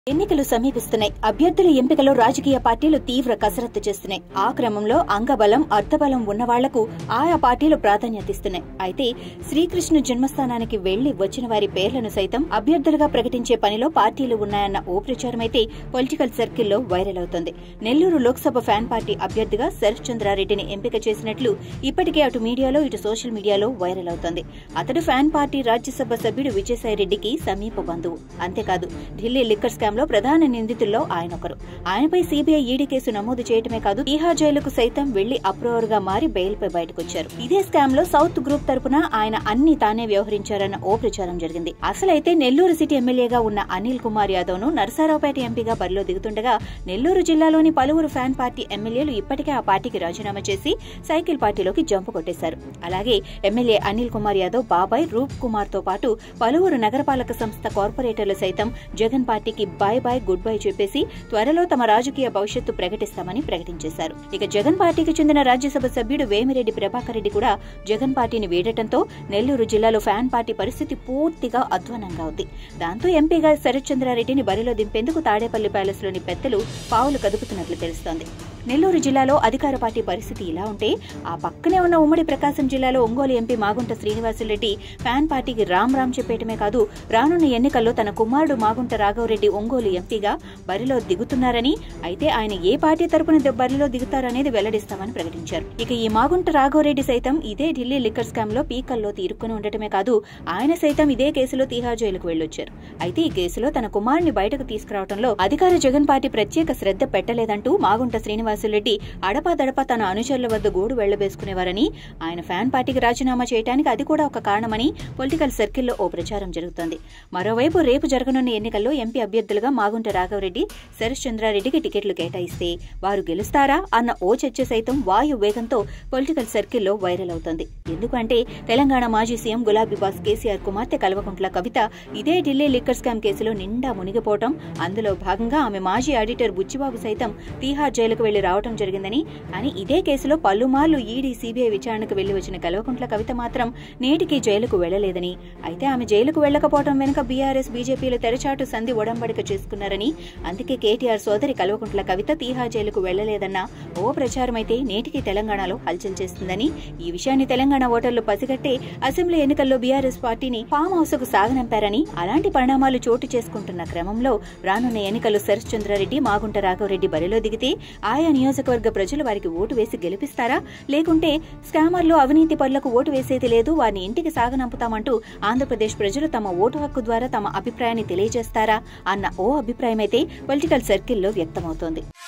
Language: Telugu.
ఎన్నికలు సమీపిస్తున్నాయి అభ్యర్థుల ఎంపికలో రాజకీయ పార్టీలు తీవ్ర కసరత్తు చేస్తున్నాయి ఆ క్రమంలో అంగబలం అర్థబలం ఉన్న వాళ్లకు ఆయా పార్టీలు ప్రాధాన్యత ఇస్తున్నాయి అయితే శ్రీకృష్ణ జన్మస్థానానికి వెళ్లి వచ్చిన వారి పేర్లను సైతం అభ్యర్థులుగా ప్రకటించే పనిలో పార్టీలు ఉన్నాయన్న ఓ ప్రచారమైతే పొలిటికల్ సర్కిల్లో వైరల్ అవుతోంది నెల్లూరు లోక్సభ ఫ్యాన్ పార్టీ అభ్యర్థిగా శరత్ చంద్రారెడ్డిని ఎంపిక చేసినట్లు ఇప్పటికే అటు మీడియాలో ఇటు సోషల్ మీడియాలో వైరల్ అవుతోంది అతడు ఫ్యాన్ పార్టీ రాజ్యసభ సభ్యుడు విజయసాయిరెడ్డికి సమీప బంధువు అంతేకాదు ఢిల్లీ లిక్కర్ స్కామ్ లో ప్రధాన నిందితుల్లో ఆయన ఒకరు ఆయనపై సీబీఐ ఈడీ కేసు నమోదు చేయటమే కాదు తీహార్ జైలుకు సైతం వెళ్లి అప్రూవర్ గా మారి బెయిల్ పై బయటకొచ్చారు ఇదే స్కామ్ లో సౌత్ గ్రూప్ తరపున ఆయన అన్ని తానే వ్యవహరించారన్న ఓ ప్రచారం జరిగింది అసలైతే నెల్లూరు సిటీ ఎమ్మెల్యేగా ఉన్న అనిల్ కుమార్ యాదవ్ ను నరసారావుపేట ఎంపీగా బరిలో దిగుతుండగా నెల్లూరు జిల్లాలోని పలువురు ఫ్యాన్ పార్టీ ఎమ్మెల్యేలు ఇప్పటికే ఆ పార్టీకి రాజీనామా చేసి సైకిల్ పార్టీలోకి జంపు కొట్టేశారు అలాగే ఎమ్మెల్యే అనిల్ కుమార్ యాదవ్ బాబాయ్ రూప్ కుమార్ తో పాటు పలువురు నగరపాలక సంస్థ కార్పొరేటర్లు సైతం జగన్ పార్టీకి బాయ్ బాయ్ గుడ్ బై చెప్పేసి త్వరలో తమ రాజకీయ భవిష్యత్తు ప్రకటిస్తామని ప్రకటించేశారు ఇక జగన్ పార్టీకి చెందిన రాజ్యసభ సభ్యుడు వేమిరెడ్డి ప్రభాకర్ రెడ్డి కూడా జగన్ పార్టీని వీడటంతో నెల్లూరు జిల్లాలో ఫ్యాన్ పార్టీ పరిస్థితి పూర్తిగా అధ్వానంగా ఉంది దాంతో ఎంపీగా శరత్ చంద్రారెడ్డిని బరిలో దింపేందుకు తాడేపల్లి ప్యాలెస్ లోని పెద్దలు పావులు కదుపుతున్నట్లు తెలుస్తోంది నెల్లూరు జిల్లాలో అధికార పార్టీ పరిస్థితి ఇలా ఉంటే ఆ పక్కనే ఉన్న ఉమ్మడి ప్రకాశం జిల్లాలో ఒంగోలు ఎంపీ మాగుంట శ్రీనివాసులరెడ్డి ఫ్యాన్ పార్టీకి రామ్ రామ్ చెప్పేయటమే కాదు రానున్న ఎన్నికల్లో తన కుమారుడు మాగుంట రాఘవరెడ్డి ఒంగోలు ఎంపీగా బరిలో దిగుతున్నారని అయితే ఆయన ఏ పార్టీ తరపున ద- బరిలో దిగుతారనేది వెల్లడిస్తామని ప్రకటించారు ఇక ఈ మాగుంట రాఘవరెడ్డి సైతం ఇదే ఢిల్లీ లిక్కర్ స్కామ్ లో పీకల్లో తీరుకుని ఉండటమే కాదు ఆయన సైతం ఇదే కేసులో తీహార్ జైలుకు వెళ్లొచ్చారు అయితే ఈ కేసులో తన కుమారుని బయటకు తీసుకురావడంలో అధికార జగన్ పార్టీ ప్రత్యేక శ్రద్ధ పెట్టలేదంటూ మాగుంట శ్రీనివాసులరెడ్డి అడపాదడపా తన అనుచరుల వద్ద గూడు వెళ్లబేసుకునేవారని ఆయన ఫ్యాన్ పార్టీకి రాజీనామా చేయడానికి అది కూడా ఒక కారణమని పొలిటికల్ సర్కిల్లో ఓ ప్రచారం జరుగుతోంది మరోవైపు రేపు జరగనున్న ఎన్నికల్లో ఎంపీ అభ్యర్థులుగా మాగుంట రాఘవరెడ్డి శరత్ చంద్రారెడ్డికి టికెట్లు కేటాయిస్తే వారు గెలుస్తారా అన్న ఓ చర్చ సైతం వాయు వేగంతో పొలిటికల్ సర్కిల్లో వైరల్ అవుతోంది ఎందుకంటే తెలంగాణ మాజీ సీఎం గులాబీ బాస్ కేసీఆర్ కుమార్తె కల్వకుంట్ల కవిత ఇదే ఢిల్లీ లిక్కర్ స్కామ్ కేసులో నిండా మునిగిపోవటం అందులో భాగంగా ఆమె మాజీ ఆడిటర్ బుచ్చిబాబు సైతం తీహార్ జైలుకు వెళ్లి రావటం జరిగిందని కానీ ఇదే కేసులో పలుమార్లు ఈడీ సీబీఐ విచారణకు వెళ్లి వచ్చిన కల్వకుంట్ల కవిత మాత్రం నేటికి జైలుకు వెళ్లలేదని అయితే ఆమె జైలుకు వెళ్లకపోవడం వెనుక బీఆర్ఎస్ బీజేపీలు తెరచాటు సంధి ఒడంబడిక చేసుకున్నారని అందుకే కేటీఆర్ సోదరి కల్వకుంట్ల కవిత తీహార్ జైలుకు వెళ్లలేదన్న ఓ ప్రచారమైతే నేటికి తెలంగాణలో హల్చల్ చేస్తుందని ఈ విషయాన్ని తెలంగాణ ఓటర్లు పసిగట్టే అసెంబ్లీ ఎన్నికల్లో బీఆర్ఎస్ పార్టీని ఫామ్ హౌస్ కు సాగనంపారని అలాంటి పరిణామాలు చోటు చేసుకుంటున్న క్రమంలో రానున్న ఎన్నికల్లో శరత్ చంద్రారెడ్డి మాగుంట రాఘవరెడ్డి బరిలో దిగితే ఆయా నియోజకవర్గ ప్రజలు వారికి ఓటు వేసి గెలిపిస్తారా లేకుంటే స్కామర్లు అవినీతి పరులకు ఓటు వేసేది లేదు వారిని ఇంటికి సాగనంపుతామంటూ ఆంధ్రప్రదేశ్ ప్రజలు తమ ఓటు హక్కు ద్వారా తమ అభిప్రాయాన్ని తెలియజేస్తారా అన్న ఓ అభిప్రాయమైతే పొలిటికల్ సర్కిల్లో వ్యక్తమవుతోంది